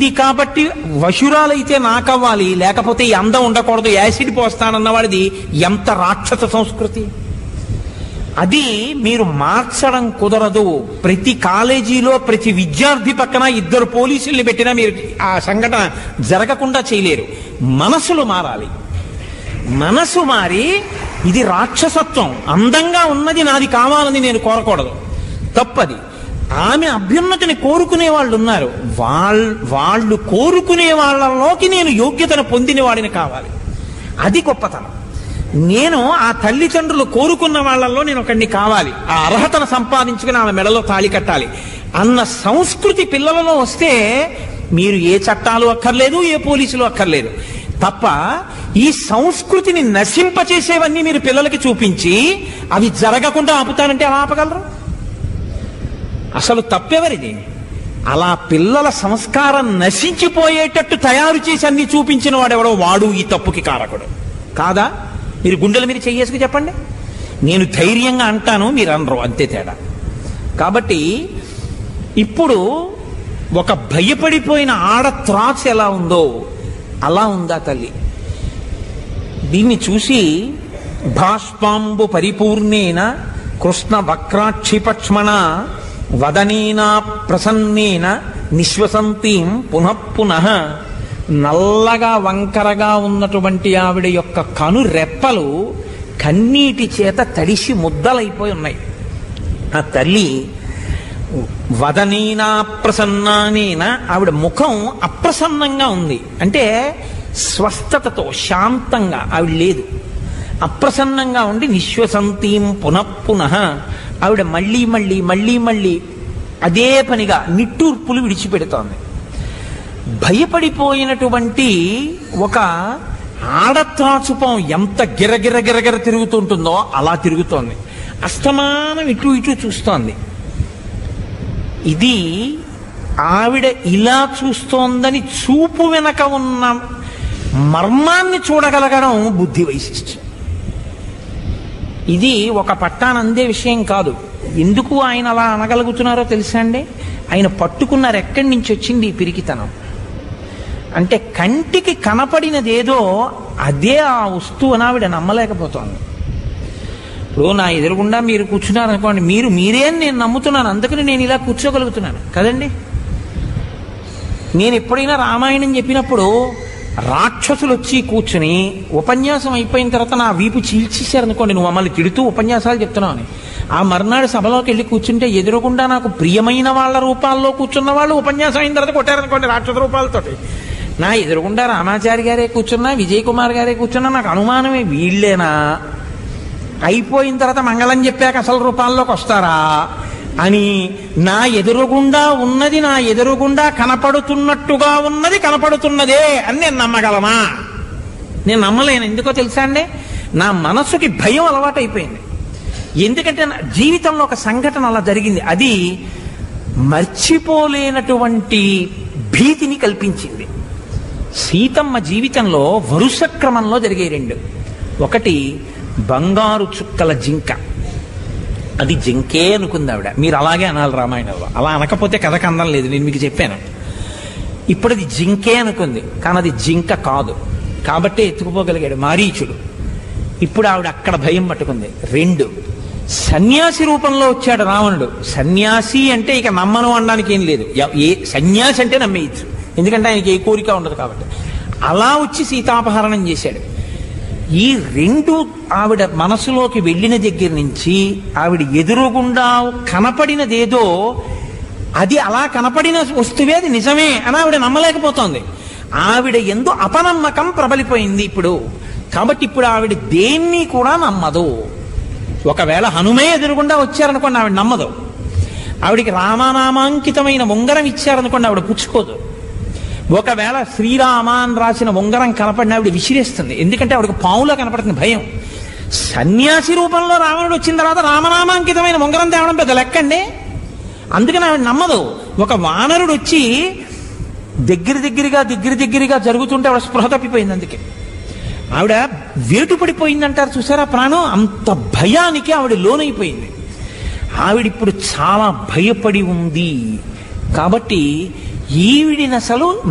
ఉంది కాబట్టి వశురాలైతే నాకవ్వాలి లేకపోతే ఈ అందం ఉండకూడదు యాసిడ్ పోస్తానన్నవాడిది ఎంత రాక్షస సంస్కృతి అది మీరు మార్చడం కుదరదు ప్రతి కాలేజీలో ప్రతి విద్యార్థి పక్కన ఇద్దరు పోలీసుల్ని పెట్టినా మీరు ఆ సంఘటన జరగకుండా చేయలేరు మనసులు మారాలి మనసు మారి ఇది రాక్షసత్వం అందంగా ఉన్నది నాది కావాలని నేను కోరకూడదు తప్పది ఆమె అభ్యున్నతిని కోరుకునే వాళ్ళు ఉన్నారు వాళ్ళ వాళ్ళు కోరుకునే వాళ్ళలోకి నేను యోగ్యతను పొందిన వాడిని కావాలి అది గొప్పతనం నేను ఆ తల్లిదండ్రులు కోరుకున్న వాళ్ళల్లో నేను ఒకడిని కావాలి ఆ అర్హతను సంపాదించుకుని ఆమె మెడలో తాళి కట్టాలి అన్న సంస్కృతి పిల్లలలో వస్తే మీరు ఏ చట్టాలు అక్కర్లేదు ఏ పోలీసులు అక్కర్లేదు తప్ప ఈ సంస్కృతిని నశింపచేసేవన్నీ మీరు పిల్లలకి చూపించి అవి జరగకుండా ఆపుతానంటే అలా ఆపగలరు అసలు తప్పెవరిది అలా పిల్లల సంస్కారం నశించిపోయేటట్టు తయారు చేసి అన్ని చూపించిన వాడెవడో వాడు ఈ తప్పుకి కారకుడు కాదా మీరు గుండెల మీరు చెయ్యేసుకు చెప్పండి నేను ధైర్యంగా అంటాను మీరు అనరు అంతే తేడా కాబట్టి ఇప్పుడు ఒక భయపడిపోయిన ఆడ త్రాసు ఎలా ఉందో అలా ఉందా తల్లి దీన్ని చూసి భాష్పాంబు పరిపూర్ణేన కృష్ణ వక్రాక్షిపక్ష్మణ వదనేనా ప్రసన్నేన నిశ్వసంతీం పునః పునః నల్లగా వంకరగా ఉన్నటువంటి ఆవిడ యొక్క కను రెప్పలు కన్నీటి చేత తడిసి ముద్దలైపోయి ఉన్నాయి ఆ తల్లి వదనీనా ప్రసన్నానేన ఆవిడ ముఖం అప్రసన్నంగా ఉంది అంటే స్వస్థతతో శాంతంగా ఆవిడ లేదు అప్రసన్నంగా ఉండి నిశ్వసంతీం పునఃపునః ఆవిడ మళ్ళీ మళ్ళీ మళ్ళీ మళ్ళీ అదే పనిగా నిట్టూర్పులు విడిచిపెడుతోంది భయపడిపోయినటువంటి ఒక ఆడత్రాచుపం ఎంత గిరగిర గిరగిర తిరుగుతుంటుందో అలా తిరుగుతోంది అస్తమానం ఇటు ఇటు చూస్తోంది ఇది ఆవిడ ఇలా చూస్తోందని చూపు వెనక ఉన్న మర్మాన్ని చూడగలగడం బుద్ధి వైశిష్ట్యం ఇది ఒక పట్టాన అందే విషయం కాదు ఎందుకు ఆయన అలా అనగలుగుతున్నారో తెలుసా అండి ఆయన పట్టుకున్నారు ఎక్కడి నుంచి వచ్చింది ఈ పిరికితనం అంటే కంటికి కనపడినదేదో అదే ఆ వస్తువు అని ఆవిడ నమ్మలేకపోతోంది ఇప్పుడు నా ఎదురుగుండా మీరు కూర్చున్నారు అనుకోండి మీరు మీరే అని నేను నమ్ముతున్నాను అందుకని నేను ఇలా కూర్చోగలుగుతున్నాను కదండి నేను ఎప్పుడైనా రామాయణం చెప్పినప్పుడు రాక్షసులు వచ్చి కూర్చుని ఉపన్యాసం అయిపోయిన తర్వాత నా వీపు చీల్చేశారనుకోండి నువ్వు మమ్మల్ని తిడుతూ ఉపన్యాసాలు చెప్తున్నావు అని ఆ మర్నాడు సభలోకి వెళ్ళి కూర్చుంటే ఎదురుగుండా నాకు ప్రియమైన వాళ్ళ రూపాల్లో కూర్చున్న వాళ్ళు ఉపన్యాసం అయిన తర్వాత కొట్టారనుకోండి రాక్షస రూపాలతోటి నా ఎదురుగుండా రామాచారి గారే కూర్చున్నా విజయ్ కుమార్ గారే కూర్చున్నా నాకు అనుమానమే వీళ్ళేనా అయిపోయిన తర్వాత మంగళం చెప్పాక అసలు రూపాల్లోకి వస్తారా అని నా ఎదురుగుండా ఉన్నది నా ఎదురుగుండా కనపడుతున్నట్టుగా ఉన్నది కనపడుతున్నదే అని నేను నమ్మగలమా నేను నమ్మలేను ఎందుకో తెలుసా అండి నా మనసుకి భయం అలవాటైపోయింది ఎందుకంటే నా జీవితంలో ఒక సంఘటన అలా జరిగింది అది మర్చిపోలేనటువంటి భీతిని కల్పించింది సీతమ్మ జీవితంలో వరుస క్రమంలో జరిగే రెండు ఒకటి బంగారు చుక్కల జింక అది జింకే అనుకుంది ఆవిడ మీరు అలాగే అనాలి రామాయణంలో అలా అనకపోతే కథకు అందం లేదు నేను మీకు చెప్పాను ఇప్పుడు అది జింకే అనుకుంది కానీ అది జింక కాదు కాబట్టే ఎత్తుకుపోగలిగాడు మారీచుడు ఇప్పుడు ఆవిడ అక్కడ భయం పట్టుకుంది రెండు సన్యాసి రూపంలో వచ్చాడు రావణుడు సన్యాసి అంటే ఇక నమ్మను అనడానికి ఏం లేదు ఎ- ఏ సన్యాసి అంటే నమ్మేయచ్చు ఎందుకంటే ఆయనకి ఏ కోరిక ఉండదు కాబట్టి అలా వచ్చి సీతాపహరణం చేశాడు ఈ రెండు ఆవిడ మనసులోకి వెళ్ళిన దగ్గర నుంచి ఆవిడ ఎదురుగుండా కనపడినదేదో అది అలా కనపడిన వస్తువే అది నిజమే అని ఆవిడ నమ్మలేకపోతోంది ఆవిడ ఎందు అపనమ్మకం ప్రబలిపోయింది ఇప్పుడు కాబట్టి ఇప్పుడు ఆవిడ దేన్ని కూడా నమ్మదు ఒకవేళ హనుమే ఎదురుగుండా వచ్చారనుకోండి ఆవిడ నమ్మదు ఆవిడికి రామానామాంకితమైన ఉంగరం ఇచ్చారనుకోండి ఆవిడ పుచ్చుకోదు ఒకవేళ శ్రీరామ అని రాసిన ఉంగరం కనపడిన ఆవిడ విసిరేస్తుంది ఎందుకంటే ఆవిడకి పావులో కనపడుతుంది భయం సన్యాసి రూపంలో రావణుడు వచ్చిన తర్వాత రామనామాంకితమైన ఉంగరం తేవడం పెద్ద లెక్కండి అందుకని ఆవిడ నమ్మదు ఒక వానరుడు వచ్చి దగ్గర దగ్గరగా దగ్గర దగ్గరగా జరుగుతుంటే ఆవిడ స్పృహ తప్పిపోయింది అందుకే ఆవిడ వేటు పడిపోయిందంటారు చూసారా ప్రాణం అంత భయానికి ఆవిడ లోనైపోయింది ఆవిడ ఇప్పుడు చాలా భయపడి ఉంది కాబట్టి ఈవిడిని అసలు